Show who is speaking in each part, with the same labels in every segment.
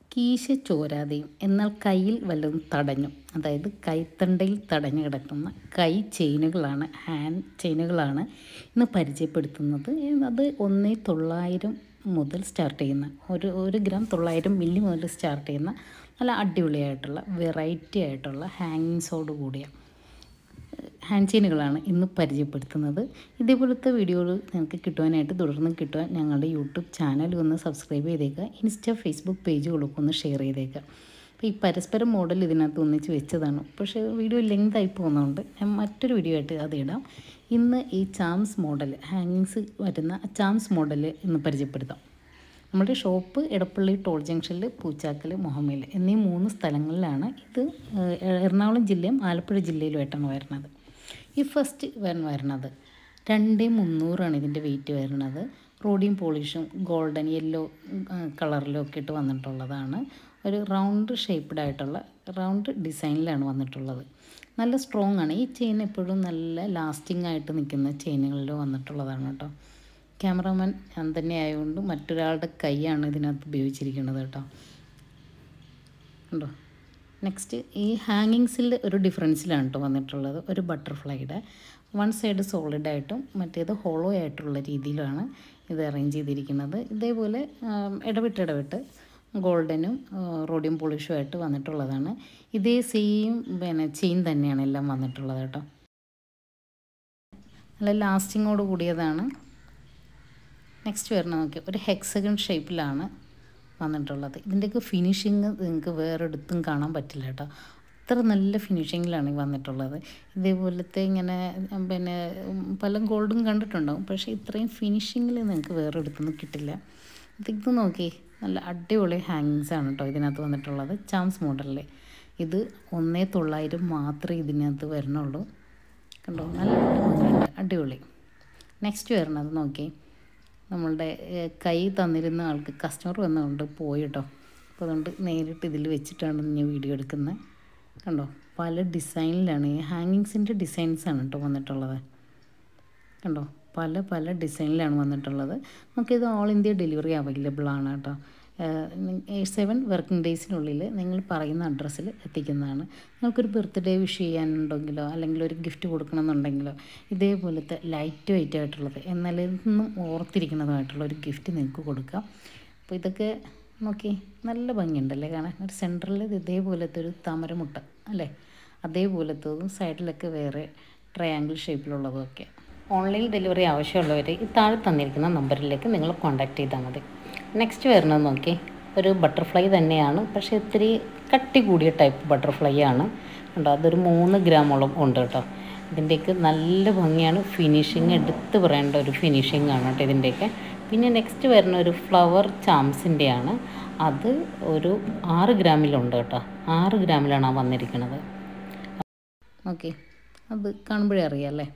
Speaker 1: കീശ ചോരാതെയും എന്നാൽ കയ്യിൽ വല്ലതും തടഞ്ഞു അതായത് കൈത്തണ്ടയിൽ തടഞ്ഞു കിടക്കുന്ന കൈ ചെയിനുകളാണ് ഹാൻഡ് ചെയിനുകളാണ് ഇന്ന് പരിചയപ്പെടുത്തുന്നത് അത് ഒന്നേ തൊള്ളായിരം മുതൽ സ്റ്റാർട്ട് ചെയ്യുന്ന ഒരു ഒരു ഗ്രാം തൊള്ളായിരം മില്ലി മുതൽ സ്റ്റാർട്ട് ചെയ്യുന്ന നല്ല അടിപൊളിയായിട്ടുള്ള വെറൈറ്റി ആയിട്ടുള്ള ഹാങ്ങിങ്സോട് കൂടിയ ഹാൻഡ് ചെയിനുകളാണ് ഇന്ന് പരിചയപ്പെടുത്തുന്നത് ഇതേപോലത്തെ വീഡിയോകൾ നിങ്ങൾക്ക് കിട്ടുവാനായിട്ട് തുടർന്ന് കിട്ടുവാൻ ഞങ്ങളുടെ യൂട്യൂബ് ചാനൽ ഒന്ന് സബ്സ്ക്രൈബ് ചെയ്തേക്കുക ഇൻസ്റ്റ ഫേസ്ബുക്ക് പേജുകളൊക്കെ ഒന്ന് ഷെയർ ചെയ്തേക്കുക അപ്പോൾ ഈ പരസ്പരം മോഡൽ ഇതിനകത്ത് ഒന്നിച്ച് വെച്ചതാണ് പക്ഷേ വീഡിയോ ലെങ്ത് ആയി പോകുന്നതുകൊണ്ട് ഞാൻ മറ്റൊരു വീഡിയോ ആയിട്ട് അത് ഇടാം ഇന്ന് ഈ ചാംസ് മോഡൽ ഹാങ്ങിങ്സ് വരുന്ന ചാംസ് മോഡൽ ഇന്ന് പരിചയപ്പെടുത്താം നമ്മുടെ ഷോപ്പ് എടപ്പള്ളി ടോൾ ജംഗ്ഷനിൽ പൂച്ചാക്കൽ മൊഹമ്മയിൽ എന്നീ മൂന്ന് സ്ഥലങ്ങളിലാണ് ഇത് എറണാകുളം ജില്ലയും ആലപ്പുഴ ജില്ലയിലുമായിട്ടാണ് വരുന്നത് ഈ ഫസ്റ്റ് വൻ വരുന്നത് രണ്ട് മുന്നൂറാണ് ഇതിൻ്റെ വെയിറ്റ് വരുന്നത് റോഡിയും പോളിഷും ഗോൾഡൻ യെല്ലോ കളറിലും ഒക്കെ ഇട്ട് വന്നിട്ടുള്ളതാണ് ഒരു റൗണ്ട് ഷേപ്പ്ഡ് ആയിട്ടുള്ള റൗണ്ട് ഡിസൈനിലാണ് വന്നിട്ടുള്ളത് നല്ല സ്ട്രോങ് ആണ് ഈ ചെയിൻ എപ്പോഴും നല്ല ലാസ്റ്റിംഗ് ആയിട്ട് നിൽക്കുന്ന ചെയിനുകളിൽ വന്നിട്ടുള്ളതാണ് കേട്ടോ ക്യാമറാമാൻ ഞാൻ തന്നെ ആയതുകൊണ്ട് മറ്റൊരാളുടെ കൈയാണ് ഇതിനകത്ത് ഉപയോഗിച്ചിരിക്കുന്നത് കേട്ടോ ഉണ്ടോ നെക്സ്റ്റ് ഈ ഹാങ്ങിങ്സിൽ ഒരു ഡിഫറൻസിലാണ് കേട്ടോ വന്നിട്ടുള്ളത് ഒരു ബട്ടർഫ്ലൈയുടെ വൺ സൈഡ് സോളിഡ് ആയിട്ടും മറ്റേത് ഹോളോ ആയിട്ടുള്ള രീതിയിലാണ് ഇത് അറേഞ്ച് ചെയ്തിരിക്കുന്നത് ഇതേപോലെ ഇടവിട്ട് ഇടവിട്ട് ഗോൾഡനും റോഡിയം പോളിഷും ആയിട്ട് വന്നിട്ടുള്ളതാണ് ഇതേ സെയിം പിന്നെ ചെയിൻ തന്നെയാണ് എല്ലാം വന്നിട്ടുള്ളത് കേട്ടോ നല്ല ലാസ്റ്റിങ്ങോട് കൂടിയതാണ് നെക്സ്റ്റ് വരുന്ന നോക്കി ഒരു ഹെക്സഗൺ ഷേപ്പിലാണ് വന്നിട്ടുള്ളത് ഇതിൻ്റെയൊക്കെ ഫിനിഷിങ് നിങ്ങൾക്ക് വേറെ എടുത്തും കാണാൻ പറ്റില്ല കേട്ടോ അത്ര നല്ല ഫിനിഷിങ്ങിലാണ് വന്നിട്ടുള്ളത് ഇതേപോലത്തെ ഇങ്ങനെ പിന്നെ പല ഗോൾഡും കണ്ടിട്ടുണ്ടാവും പക്ഷേ ഇത്രയും ഫിനിഷിങ്ങിൽ നിങ്ങൾക്ക് വേറെ എടുത്തൊന്നും കിട്ടില്ല ഇത് നോക്കി നല്ല അടിപൊളി ഹാങ്ങിങ്സ് ആണ് കേട്ടോ ഇതിനകത്ത് വന്നിട്ടുള്ളത് ചാംസ് മോഡലിൽ ഇത് ഒന്നേ തൊള്ളായിരം മാത്രമേ ഇതിനകത്ത് വരണുള്ളൂ കണ്ടോ നല്ല ഭംഗിയുണ്ട് അടിപൊളി നെക്സ്റ്റ് വരണത് നോക്കി നമ്മളുടെ കൈ തന്നിരുന്ന ആൾക്ക് കസ്റ്റമർ വന്നുകൊണ്ട് പോയി കേട്ടോ അപ്പോൾ അതുകൊണ്ട് നേരിട്ട് ഇതിൽ വെച്ചിട്ടാണ് ഞാൻ വീഡിയോ എടുക്കുന്നത് കണ്ടോ പല ഡിസൈനിലാണ് ഈ ഹാങ്ങിങ്സിൻ്റെ ഡിസൈൻസാണ് കേട്ടോ വന്നിട്ടുള്ളത് കണ്ടോ പല പല ഡിസൈനിലാണ് വന്നിട്ടുള്ളത് നമുക്കിത് ഓൾ ഇന്ത്യ ഡെലിവറി അവൈലബിൾ ആണ് കേട്ടോ സെവൻ വർക്കിംഗ് ഡേയ്സിനുള്ളിൽ നിങ്ങൾ പറയുന്ന അഡ്രസ്സിൽ എത്തിക്കുന്നതാണ് നിങ്ങൾക്കൊരു ബർത്ത്ഡേ വിഷ് ചെയ്യാനുണ്ടെങ്കിലോ അല്ലെങ്കിൽ ഒരു ഗിഫ്റ്റ് കൊടുക്കണമെന്നുണ്ടെങ്കിലോ ഇതേപോലത്തെ ലൈറ്റ് വെയിറ്റ് ആയിട്ടുള്ളത് എന്നാൽ ഇതൊന്നും ഓർത്തിരിക്കുന്നതുമായിട്ടുള്ള ഒരു ഗിഫ്റ്റ് നിങ്ങൾക്ക് കൊടുക്കാം അപ്പോൾ ഇതൊക്കെ നോക്കി നല്ല ഭംഗിയുണ്ടല്ലേ കാണാൻ ഒരു സെൻറ്ററിൽ ഇതേപോലത്തെ ഒരു താമരമുട്ട അല്ലേ അതേപോലത്തതും സൈഡിലൊക്കെ വേറെ ട്രയാങ്കിൾ ഷേപ്പിലുള്ളതും ഒക്കെ ഓൺലൈൻ ഡെലിവറി ആവശ്യമുള്ളവർ ഈ താഴെ തന്നിരിക്കുന്ന നമ്പറിലേക്ക് നിങ്ങൾ കോൺടാക്ട് ചെയ്താൽ മതി നെക്സ്റ്റ് വരുന്നത് നോക്കി ഒരു ബട്ടർഫ്ലൈ തന്നെയാണ് പക്ഷേ ഇത്തിരി കട്ടി കൂടിയ ടൈപ്പ് ബട്ടർഫ്ലൈ ആണ് കണ്ടോ അതൊരു മൂന്ന് ഗ്രാമോളം ഉണ്ട് കേട്ടോ ഇതിൻ്റെയൊക്കെ നല്ല ഭംഗിയാണ് ഫിനിഷിങ് എടുത്ത് പറയേണ്ട ഒരു ഫിനിഷിംഗ് ആണ് കേട്ടോ ഇതിൻ്റെയൊക്കെ പിന്നെ നെക്സ്റ്റ് വരുന്ന ഒരു ഫ്ലവർ ചാംസിൻ്റെയാണ് അത് ഒരു ആറ് ഗ്രാമിലുണ്ട് കേട്ടോ ആറ് ഗ്രാമിലാണ് ആ വന്നിരിക്കുന്നത് ഓക്കെ അത് കാണുമ്പോഴേ അറിയാം അല്ലേ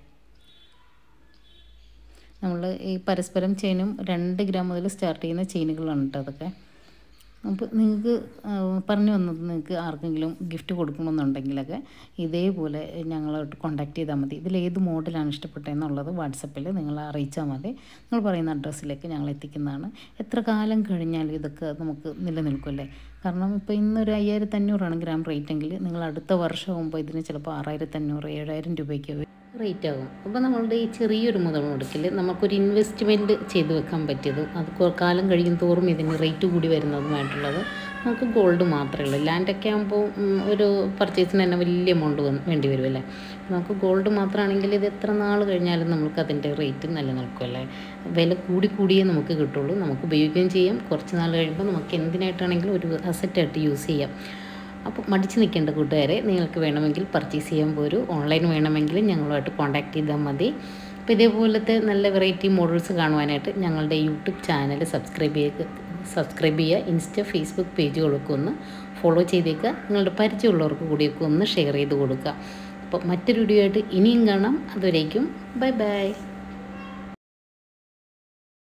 Speaker 1: നമ്മൾ ഈ പരസ്പരം ചെയിനും രണ്ട് ഗ്രാം മുതൽ സ്റ്റാർട്ട് ചെയ്യുന്ന ചെയിനുകളാണ് കേട്ടോ അതൊക്കെ അപ്പോൾ നിങ്ങൾക്ക് പറഞ്ഞു വന്നത് നിങ്ങൾക്ക് ആർക്കെങ്കിലും ഗിഫ്റ്റ് കൊടുക്കണമെന്നുണ്ടെങ്കിലൊക്കെ ഇതേപോലെ ഞങ്ങളോട്ട് കോൺടാക്ട് ചെയ്താൽ മതി ഇതിൽ ഏത് മോഡലാണ് ഇഷ്ടപ്പെട്ടതെന്നുള്ളത് വാട്സപ്പിൽ നിങ്ങൾ അറിയിച്ചാൽ മതി നിങ്ങൾ പറയുന്ന അഡ്രസ്സിലേക്ക് ഞങ്ങൾ എത്തിക്കുന്നതാണ് എത്ര കാലം കഴിഞ്ഞാലും ഇതൊക്കെ നമുക്ക് നിലനിൽക്കുമല്ലേ കാരണം ഇപ്പോൾ ഇന്നൊരു അയ്യായിരത്തി അഞ്ഞൂറാണ് ഗ്രാം റേറ്റ് എങ്കിൽ നിങ്ങൾ അടുത്ത വർഷമാകുമ്പോൾ ഇതിന് ചിലപ്പോൾ ആറായിരത്തി അഞ്ഞൂറ് ഏഴായിരം രൂപയ്ക്ക് റേറ്റ് ആകും അപ്പോൾ നമ്മളുടെ ഈ ചെറിയൊരു മുതൽ മുടക്കിൽ നമുക്കൊരു ഇൻവെസ്റ്റ്മെൻറ്റ് ചെയ്ത് വെക്കാൻ പറ്റിയതും അത് കാലം കഴിയും തോറും ഇതിന് റേറ്റ് കൂടി വരുന്നതുമായിട്ടുള്ളത് നമുക്ക് ഗോൾഡ് മാത്രമേ ഉള്ളൂ ലാൻഡൊക്കെ ആകുമ്പോൾ ഒരു പർച്ചേസിന് തന്നെ വലിയ എമൗണ്ട് വേണ്ടി വരുമല്ലേ നമുക്ക് ഗോൾഡ് മാത്രമാണെങ്കിൽ ഇത് എത്ര നാൾ കഴിഞ്ഞാലും നമുക്ക് അതിൻ്റെ റേറ്റ് നിലനിൽക്കുമല്ലേ വില കൂടി കൂടിയേ നമുക്ക് കിട്ടുള്ളൂ നമുക്ക് ഉപയോഗിക്കുകയും ചെയ്യാം കുറച്ച് നാൾ കഴിയുമ്പോൾ നമുക്ക് എന്തിനായിട്ടാണെങ്കിലും ഒരു അസറ്റായിട്ട് യൂസ് ചെയ്യാം അപ്പോൾ മടിച്ച് നിൽക്കേണ്ട കൂട്ടുകാരെ നിങ്ങൾക്ക് വേണമെങ്കിൽ പർച്ചേസ് ചെയ്യാൻ പോരും ഓൺലൈൻ വേണമെങ്കിൽ ഞങ്ങളുമായിട്ട് കോൺടാക്ട് ചെയ്താൽ മതി അപ്പോൾ ഇതേപോലത്തെ നല്ല വെറൈറ്റി മോഡൽസ് കാണുവാനായിട്ട് ഞങ്ങളുടെ യൂട്യൂബ് ചാനൽ സബ്സ്ക്രൈബ് ചെയ്യുക സബ്സ്ക്രൈബ് ചെയ്യുക ഇൻസ്റ്റ ഫേസ്ബുക്ക് പേജുകളൊക്കെ ഒന്ന് ഫോളോ ചെയ്തേക്കുക നിങ്ങളുടെ പരിചയമുള്ളവർക്ക് കൂടിയൊക്കെ ഒന്ന് ഷെയർ ചെയ്ത് കൊടുക്കുക അപ്പോൾ മറ്റൊരു വീഡിയോ ആയിട്ട് ഇനിയും കാണാം അതുവരേക്കും ബൈ ബൈ